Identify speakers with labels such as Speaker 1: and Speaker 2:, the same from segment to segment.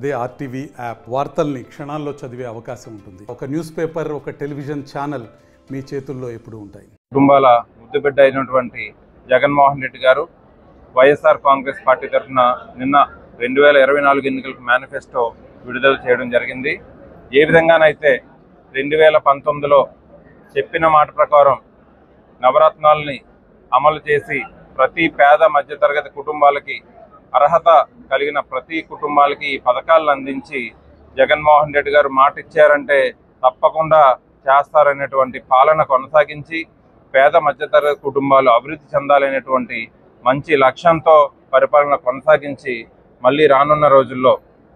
Speaker 1: అదే RTV app వార్తల్ని క్షణాల్లో చదివే అవకాశం ఉంటుంది ఒక న్యూస్ పేపర్ ఒక టెలివిజన్ ఛానల్ మీ చేతుల్లో ఎప్పుడూ ఉంటాయి
Speaker 2: కుటుంబాల ముద్దుబిడ్డ అయినటువంటి జగన్మోహన్ రెడ్డి గారు వైఎస్ఆర్ కాంగ్రెస్ పార్టీ తరఫున నిన్న రెండు వేల ఇరవై నాలుగు ఎన్నికలకు మేనిఫెస్టో విడుదల చేయడం జరిగింది ఏ విధంగానైతే రెండు వేల పంతొమ్మిదిలో చెప్పిన మాట ప్రకారం నవరత్నాల్ని అమలు చేసి ప్రతి పేద మధ్యతరగతి కుటుంబాలకి అర్హత కలిగిన ప్రతి కుటుంబాలకి ఈ పథకాలను అందించి జగన్మోహన్ రెడ్డి గారు మాట ఇచ్చారంటే తప్పకుండా చేస్తారనేటువంటి పాలన కొనసాగించి పేద మధ్యతరగతి కుటుంబాలు అభివృద్ధి చెందాలనేటువంటి మంచి లక్ష్యంతో పరిపాలన కొనసాగించి మళ్ళీ రానున్న రోజుల్లో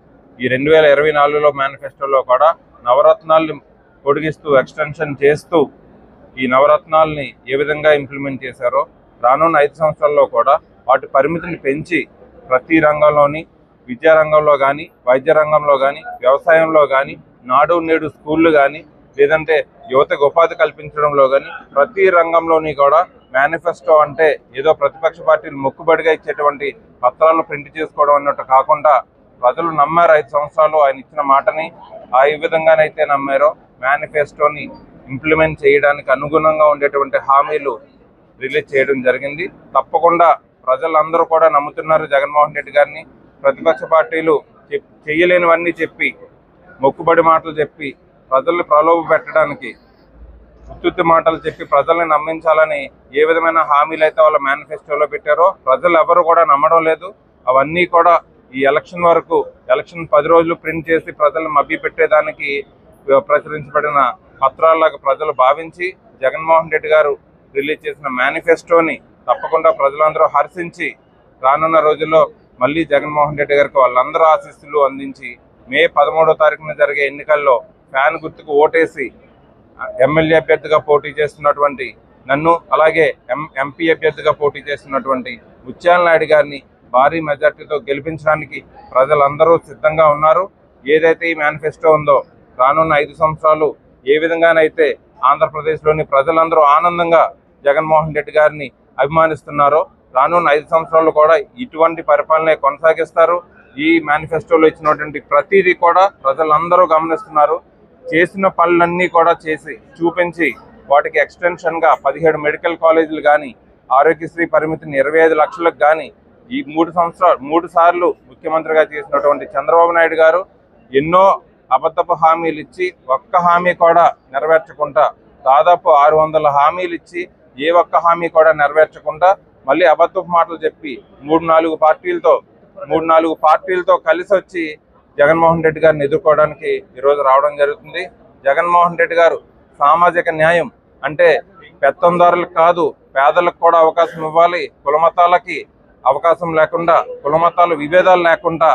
Speaker 2: ఈ రెండు వేల ఇరవై నాలుగులో మేనిఫెస్టోలో కూడా నవరత్నాల్ని పొడిగిస్తూ ఎక్స్టెన్షన్ చేస్తూ ఈ నవరత్నాల్ని ఏ విధంగా ఇంప్లిమెంట్ చేశారో రానున్న ఐదు సంవత్సరాల్లో కూడా వాటి పరిమితిని పెంచి ప్రతి రంగంలోని విద్యా రంగంలో కానీ వైద్య రంగంలో కానీ వ్యవసాయంలో కానీ నాడు నేడు స్కూళ్ళు కానీ లేదంటే యువతకు ఉపాధి కల్పించడంలో కానీ ప్రతి రంగంలోని కూడా మేనిఫెస్టో అంటే ఏదో ప్రతిపక్ష పార్టీలు మొక్కుబడిగా ఇచ్చేటువంటి పత్రాలు ప్రింట్ చేసుకోవడం అన్నట్టు కాకుండా ప్రజలు నమ్మారు ఐదు సంవత్సరాలు ఆయన ఇచ్చిన మాటని ఆ ఏ విధంగానైతే నమ్మారో మేనిఫెస్టోని ఇంప్లిమెంట్ చేయడానికి అనుగుణంగా ఉండేటువంటి హామీలు రిలీజ్ చేయడం జరిగింది తప్పకుండా ప్రజలందరూ కూడా నమ్ముతున్నారు జగన్మోహన్ రెడ్డి గారిని ప్రతిపక్ష పార్టీలు చెప్- చేయలేనివన్నీ చెప్పి మొక్కుబడి మాటలు చెప్పి ప్రజల్ని ప్రలోభ పెట్టడానికి ఉత్తుత్తి మాటలు చెప్పి ప్రజల్ని నమ్మించాలని ఏ విధమైన హామీలు అయితే వాళ్ళ మేనిఫెస్టోలో పెట్టారో ప్రజలు ఎవరు కూడా నమ్మడం లేదు అవన్నీ కూడా ఈ ఎలక్షన్ వరకు ఎలక్షన్ పది రోజులు ప్రింట్ చేసి ప్రజల్ని మభ్య పెట్టేదానికి ఆ, ప్రచురించబడిన పత్రాల్లాగా ప్రజలు భావించి జగన్మోహన్ రెడ్డి గారు రిలీజ్ చేసిన మేనిఫెస్టోని తప్పకుండా ప్రజలందరూ హర్షించి రానున్న రోజుల్లో మళ్ళీ జగన్మోహన్ రెడ్డి గారికి వాళ్ళందరూ ఆశీస్సులు అందించి మే పదమూడో తారీఖున జరిగే ఎన్నికల్లో ఫ్యాన్ గుర్తుకు ఓటేసి ఎమ్మెల్యే అభ్యర్థిగా పోటీ చేస్తున్నటువంటి నన్ను అలాగే ఎం ఎంపీ అభ్యర్థిగా పోటీ చేస్తున్నటువంటి ముత్యాల నాయుడు గారిని భారీ మెజార్టీతో గెలిపించడానికి ప్రజలందరూ సిద్ధంగా ఉన్నారు ఏదైతే ఈ మేనిఫెస్టో ఉందో రానున్న ఐదు సంవత్సరాలు ఏ విధంగానైతే ఆంధ్రప్రదేశ్లోని ప్రజలందరూ ఆనందంగా జగన్మోహన్ రెడ్డి గారిని అభిమానిస్తున్నారో రానున్న ఐదు సంవత్సరాలు కూడా ఇటువంటి పరిపాలన కొనసాగిస్తారు ఈ మేనిఫెస్టోలో ఇచ్చినటువంటి ప్రతిదీ కూడా ప్రజలందరూ గమనిస్తున్నారు చేసిన పనులన్నీ కూడా చేసి చూపించి వాటికి ఎక్స్టెన్షన్ గా పదిహేడు మెడికల్ కాలేజీలు కానీ ఆరోగ్యశ్రీ పరిమితిని ఇరవై ఐదు లక్షలకు కానీ ఈ మూడు సంవత్సరాలు మూడు సార్లు ముఖ్యమంత్రిగా చేసినటువంటి చంద్రబాబు నాయుడు గారు ఎన్నో అబద్ధపు హామీలు ఇచ్చి ఒక్క హామీ కూడా నెరవేర్చకుండా దాదాపు ఆరు వందల హామీలు ఇచ్చి ఏ ఒక్క హామీ కూడా నెరవేర్చకుండా మళ్ళీ అబద్ధపు మాటలు చెప్పి మూడు నాలుగు పార్టీలతో మూడు నాలుగు పార్టీలతో కలిసి వచ్చి జగన్మోహన్ రెడ్డి గారిని ఎదుర్కోవడానికి ఈరోజు రావడం జరుగుతుంది జగన్మోహన్ రెడ్డి గారు సామాజిక న్యాయం అంటే పెత్తందారులకు కాదు పేదలకు కూడా అవకాశం ఇవ్వాలి కులమతాలకి అవకాశం లేకుండా కులమతాల విభేదాలు లేకుండా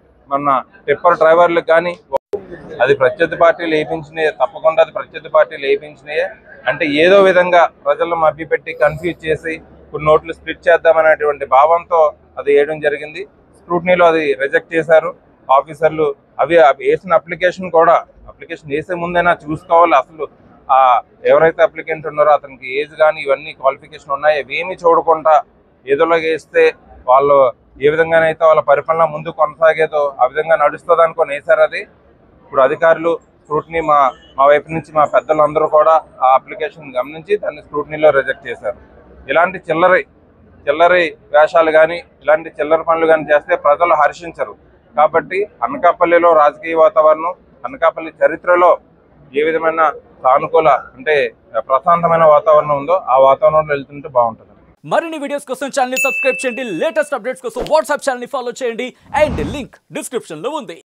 Speaker 2: మన టిప్పర్ డ్రైవర్లకు కానీ అది ప్రత్యర్థి పార్టీలు వేయించినాయే తప్పకుండా అది ప్రత్యర్థి పార్టీలు వేయించినాయే అంటే ఏదో విధంగా ప్రజలను మభ్యపెట్టి కన్ఫ్యూజ్ చేసి కొన్ని నోట్లు స్ప్లిట్ చేద్దామనేటువంటి భావంతో అది వేయడం జరిగింది స్క్రూటనీలో అది రిజెక్ట్ చేశారు ఆఫీసర్లు అవి అవి వేసిన అప్లికేషన్ కూడా అప్లికేషన్ వేసే ముందైనా చూసుకోవాలి అసలు ఆ ఎవరైతే అప్లికెంట్ ఉన్నారో అతనికి ఏజ్ కానీ ఇవన్నీ క్వాలిఫికేషన్ ఉన్నాయి ఇవేమీ చూడకుండా ఏదోలాగా వేస్తే వాళ్ళు ఏ విధంగానైతే వాళ్ళ పరిపాలన ముందు కొనసాగేదో ఆ విధంగా నడుస్తుంది అనుకొని వేశారు అది ఇప్పుడు అధికారులు స్క్రూటినీ మా మా వైపు నుంచి మా పెద్దలందరూ కూడా ఆ అప్లికేషన్ గమనించి దాన్ని స్క్రూటినీలో రిజెక్ట్ చేశారు ఇలాంటి చిల్లరి చిల్లరి వేషాలు కానీ ఇలాంటి చిల్లర పనులు కానీ చేస్తే ప్రజలు హర్షించరు కాబట్టి అనకాపల్లిలో రాజకీయ వాతావరణం అనకాపల్లి చరిత్రలో ఏ విధమైన సానుకూల అంటే ప్రశాంతమైన వాతావరణం ఉందో ఆ వాతావరణంలో వెళ్తుంటే బాగుంటుంది
Speaker 3: మరిన్ని వీడియోస్ కోసం ఛానల్ ని సబ్స్క్రైబ్ చేయండి లేటెస్ట్ అప్డేట్స్ కోసం వాట్సాప్ ఛానల్ ని ఫాలో చేయండి అండ్ లింక్ డిస్క్రిప్షన్ లో ఉంది